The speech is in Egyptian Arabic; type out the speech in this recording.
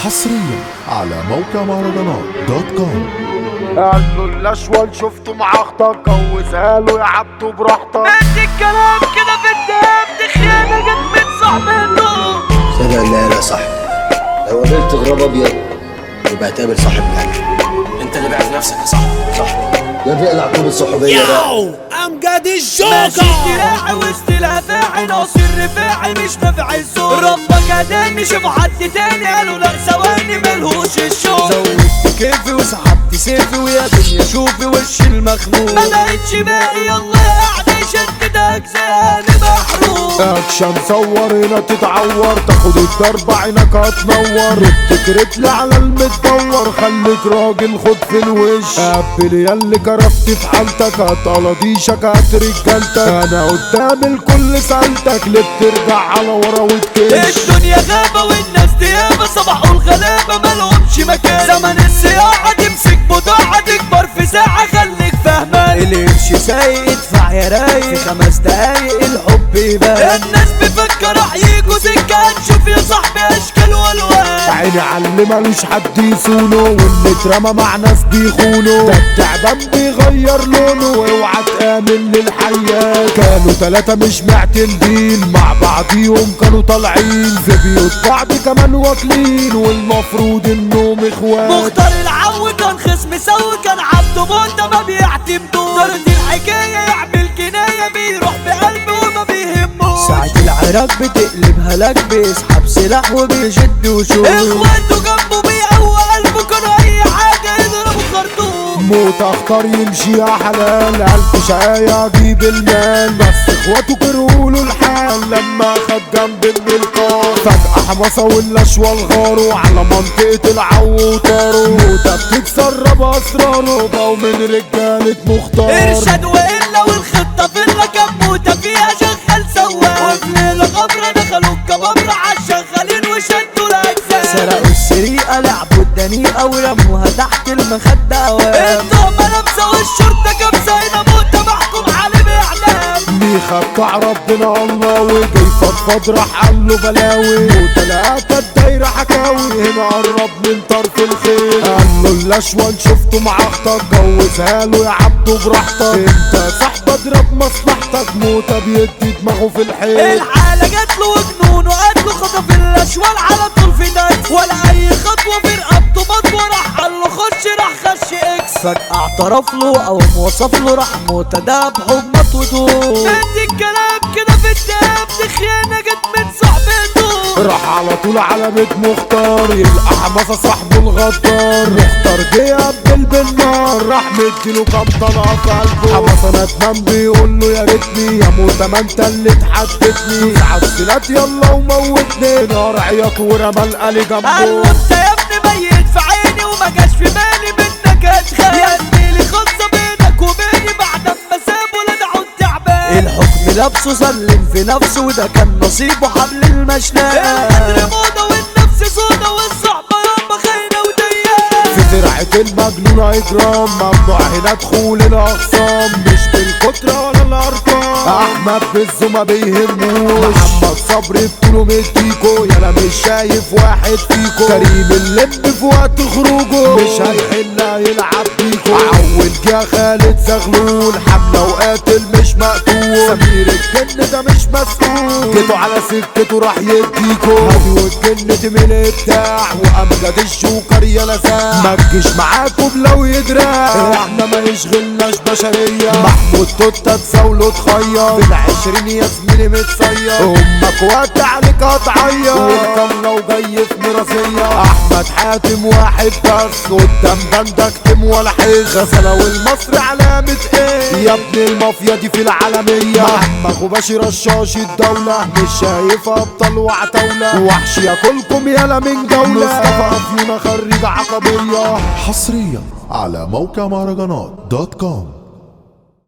حصريا على موقع مهرجانات دوت كوم قال له الاشول شفته مع اختك جوزها له يا عبده براحتك انت الكلام كده في الدم دي خيانة جت من صاحبته صدق لا لا صح لو قابلت غراب ابيض يبقى تقابل صاحب جدع انت اللي بعت نفسك يا صاحبي صح يا بيقلع طوب الصحوبيه ده امجد ماشي الجوكر دراعي وسط الافاعي ناصر رفاعي مش نافع الزور ربك اداني شوف حد تاني قالوا لا ثواني ملهوش الشوق زودت كيفي وسحبت سيفي ويا دنيا شوفي وش المخنوق ما بقتش باقي يلا قاعد يشدد اجزاني محروق اكشن صور هنا تتعور تاخد الضربة عينك هتنور بتكرت لي على المتدور خليك راجل خد في الوش قبل ياللي كرفت في حالتك هتقلديشك هات رجالتك انا قدام الكل سالتك ليه بترجع على ورا وتكش الدنيا غابة والناس ديابة صباحوا الغلابة مالهمش مكان زمن السياحة تمسك بضاعة تكبر في ساعة خليك فاهمان القرش سايق ادفع يا رايق في خمس دقايق الحب يبان الناس بفكر راح يجوا سكة هنشوف يا صاحبي اشكال والوان عيني على اللي ملوش حد يسونه واللي اترمى مع ناس بيخونه ده التعبان بيغير لونه اوعى تآمن للحياة كانوا تلاتة مش معتمدين مع بعضيهم كانوا طالعين في بيوت بعض كمان واكلين والمفروض انهم اخوات مختار العو كان خصم سوي كان عبده موتة ما بيعتمدوه طرد الحكاية يعمل كناية بيروح بقلبه وما بيهموش ساعة العراك بتقلب هلاك بيسحب سلاح وبيشد وشوش اخواته جنبه بيقوى قلبه كانوا اي حاجة يضربوا خرطوم موت اختار يمشي يا حلال الف شقاية اجيب المال بس اخواته كرهوله الحال لما خد جنب من القار فجأة حماسة والاشوى الغاروا على منطقة العو طاروا موتة بتتسرب اسراره بقوا من رجالة مختار ارشاد والا والخطة في الكبوتة فيها شغال سواق وفي ليلة غبرة دخلوا الكبابرة عالشغالين وشدوا الاجزاء سرقوا السريقة لعبوا الدنيئة ورموها تحت المخدة اوام التهمة لابسة والشرطة كابسة هنا موتة محكوم عليه باعدام ميخا بتاع ربنا الله وجاي فضفض راح قال له بلاوي وتلاقى الدايرة حكاوي هنا قرب من طرف الخير قال له الاشول شفته مع اختك جوزها له يا عبده براحتك انت صاحب اضرب مصلحتك موتة بيدي دماغه في الحيط الحالة جات له وجنون وقتله خطف الاشوال على طول في دايت ولا اي خطوة في رقبته مطوة راح قال له خش راح خش اكس فجأة اعترف له او وصف له راح موتى ده بحب مطوته انت الكلام كده في الدم دي خيانة جت من صاحبته راح على طول على بيت مختار يلقى حماسة صاحبه الغدار مختار جه قبل بالنار راح مديله كام طلقة في قلبه حماسة ندمان بيقول له يا ريتني يا موتى ما انت اللي تحددني عالسلات يلا وموتني نار عياط ورمى القلي قال جنبه له انت يا ابني ميت في عيني وما جاش في بالي منك اتخيل يا زميلي خلصة بينك وبيني بعد ما سابه لدعوا التعبان الحكم لابسه سلم في نفسه وده كان نصيبه حبل المشنقة القدر موضة والنفس سودا والصحبة ياما خاينة وديان في ترعة المجنون اجرام ممنوع هنا دخول الاخصام مش بالكترة ولا الارقام احمد بالزو ما بيهموش محمد صبري بطوله مديكو يالا مش شايف واحد فيكو كريم اللب في وقت خروجه مش هيحل يلعب بيكو عول جه خالد زغلول حملة وقاتل مش مقتول سمير الجن ده مش مسؤول جيتوا على سكته راح يديكو هادي والجن تمل ابداع وامجد الشوكر يا لسان ما تجيش معاكم لو يدرع احنا ما يشغلناش بشرية محمود توتا تساوله تخير في العشرين يا زميلي متصير امك وقت عليك هتعيط والكم لو جاي في مراسية احمد حاتم واحد بس قدام بندك تم ولا حس غزلة والمصري علامة ايه يا ابن المافيا دي في العالمية محمد وباشي رشاش الدولة مش شايف ابطال وعتاولة وحش ياكلكم يالا من جولة مصطفى افيونا خريج عقبية حصريا على موقع مهرجانات دوت كوم